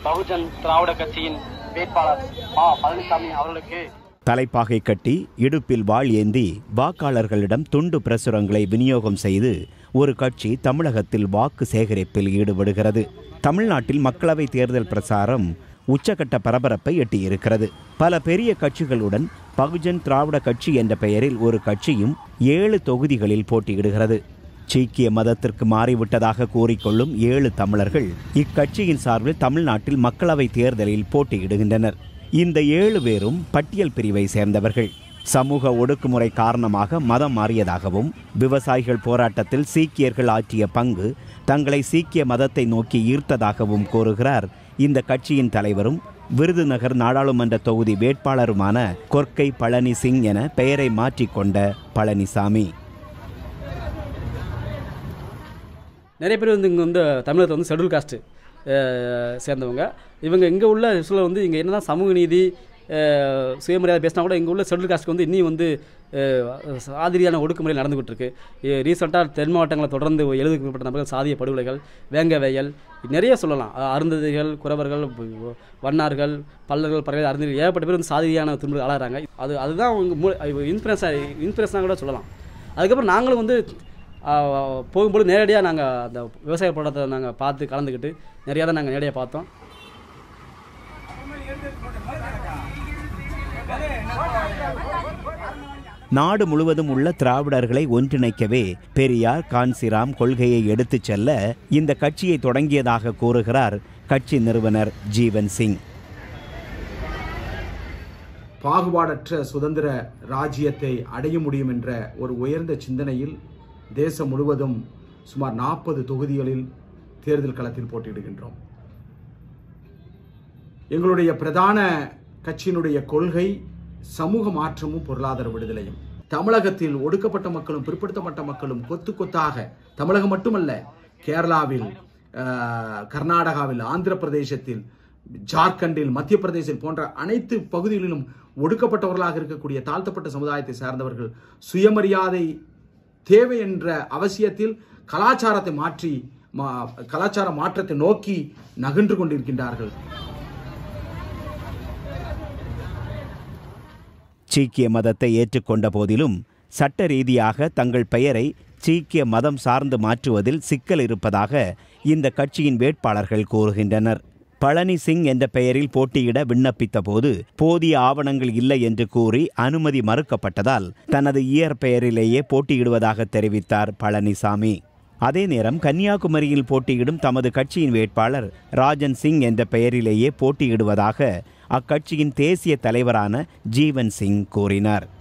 பகுஜன் திராவிட கட்சியின் வேட்பாளர் மா பழனிசாமி அவர்களுக்கு தலைப்பாகை கட்டி இடுப்பில் வாள் ஏந்தி வாக்காளர்களிடம் துண்டு பிரசுரங்களை விநியோகம் செய்து ஒரு கட்சி தமிழகத்தில் வாக்கு சேகரிப்பில் ஈடுபடுகிறது தமிழ்நாட்டில் மக்களவைத் தேர்தல் பிரசாரம் உச்சகட்ட பரபரப்பை எட்டியிருக்கிறது பல பெரிய கட்சிகளுடன் பகுஜன் திராவிட கட்சி என்ற பெயரில் ஒரு கட்சியும் ஏழு தொகுதிகளில் போட்டியிடுகிறது சீக்கிய மதத்திற்கு மாறிவிட்டதாக கூறிக்கொள்ளும் ஏழு தமிழர்கள் இக்கட்சியின் சார்பில் தமிழ்நாட்டில் மக்களவைத் தேர்தலில் போட்டியிடுகின்றனர் இந்த ஏழு பேரும் பட்டியல் பிரிவை சேர்ந்தவர்கள் சமூக ஒடுக்குமுறை காரணமாக மதம் மாறியதாகவும் விவசாயிகள் போராட்டத்தில் சீக்கியர்கள் ஆற்றிய பங்கு தங்களை சீக்கிய மதத்தை நோக்கி ஈர்த்ததாகவும் கூறுகிறார் இந்த கட்சியின் தலைவரும் விருதுநகர் நாடாளுமன்ற தொகுதி வேட்பாளருமான கொர்க்கை பழனி சிங் என பெயரை மாற்றிக்கொண்ட பழனிசாமி நிறைய பேர் வந்து இங்கே வந்து தமிழகத்தில் வந்து ஷெட்யூல் காஸ்ட்டு சேர்ந்தவங்க இவங்க இங்கே உள்ள சூழல் வந்து இங்கே என்னதான் சமூக நீதி அஹ், சுயமரியாதை பேசினா கூட இங்கே உள்ள ஷெட்யூல் காஸ்ட்டுக்கு வந்து இன்னும் வந்து அஹ், சாதிரியான ஒடுக்குமுறை நடந்துகிட்டு இருக்கு ரீசெண்டாக தென் மாவட்டங்களை தொடர்ந்து எழுபதுக்கு மேற்பட்ட நபர்கள் சாதிய படுகொலைகள் வேங்க வயல் நிறைய சொல்லலாம் அஹ், அருந்ததிகள் குறவர்கள் வ- வண்ணார்கள் பல்லர்கள் பறவை அருந்ததிகள் ஏகப்பட்ட பேர் வந்து சாதியான துன்புறுத்தல் ஆளாகிறாங்க அது அதுதான் அவங்க இன்ஸ்பிரேஷன் இன்ஸ்பிரேஷனாக கூட சொல்லலாம் அதுக்கப்புறம் நாங்களும் வந்து ஆஹ் போகும்போது நேரடியாக நாங்கள் அந்த விவசாய போராட்டத்தை நாங்கள் பார்த்து கலந்துக்கிட்டு நிறையா தான் நாங்கள் நேரடியாக பார்த்தோம் நாடு முழுவதும் உள்ள திராவிடர்களை ஒன்றிணைக்கவே பெரியார் கான்சிராம் கொள்கையை எடுத்துச் செல்ல இந்த கட்சியை தொடங்கியதாக கூறுகிறார் கட்சி நிறுவனர் ஜீவன் சிங் பாகுபாடற்ற சுதந்திர ராஜ்யத்தை அடைய முடியும் என்ற ஒரு உயர்ந்த சிந்தனையில் தேசம் முழுவதும் சுமார் நாற்பது தொகுதிகளில் தேர்தல் களத்தில் போட்டியிடுகின்றோம் எங்களுடைய பிரதான கட்சியினுடைய கொள்கை சமூக மாற்றமும் பொருளாதார விடுதலையும் தமிழகத்தில் ஒடுக்கப்பட்ட மக்களும் பிற்படுத்தப்பட்ட மக்களும் கொத்து கொத்தாக தமிழகம் மட்டுமல்ல கேரளாவில் அஹ், கர்நாடகாவில் ஆந்திர பிரதேசத்தில் ஜார்க்கண்டில் மத்திய பிரதேசத்தில் போன்ற அனைத்து பகுதிகளிலும் ஒடுக்கப்பட்டவர்களாக இருக்கக்கூடிய தாழ்த்தப்பட்ட சமுதாயத்தை சார்ந்தவர்கள் சுயமரியாதை தேவை என்ற அவசியத்தில் கலாச்சாரத்தை மாற்றி மா- கலாச்சார மாற்றத்தை நோக்கி நகன்று கொண்டிருக்கின்றார்கள் சீக்கிய மதத்தை ஏற்றுக்கொண்ட போதிலும் சட்ட ரீதியாக தங்கள் பெயரை சீக்கிய மதம் சார்ந்து மாற்றுவதில் சிக்கல் இருப்பதாக இந்த கட்சியின் வேட்பாளர்கள் கூறுகின்றனர் பழனி சிங் என்ற பெயரில் போட்டியிட விண்ணப்பித்த போது போதிய ஆவணங்கள் இல்லை என்று கூறி அனுமதி மறுக்கப்பட்டதால் தனது இயற்பெயரிலேயே போட்டியிடுவதாக தெரிவித்தார் பழனிசாமி அதே நேரம் கன்னியாகுமரியில் போட்டியிடும் தமது கட்சியின் வேட்பாளர் ராஜன் சிங் என்ற பெயரிலேயே போட்டியிடுவதாக அக்கட்சியின் தேசிய தலைவரான ஜீவன் சிங் கூறினார்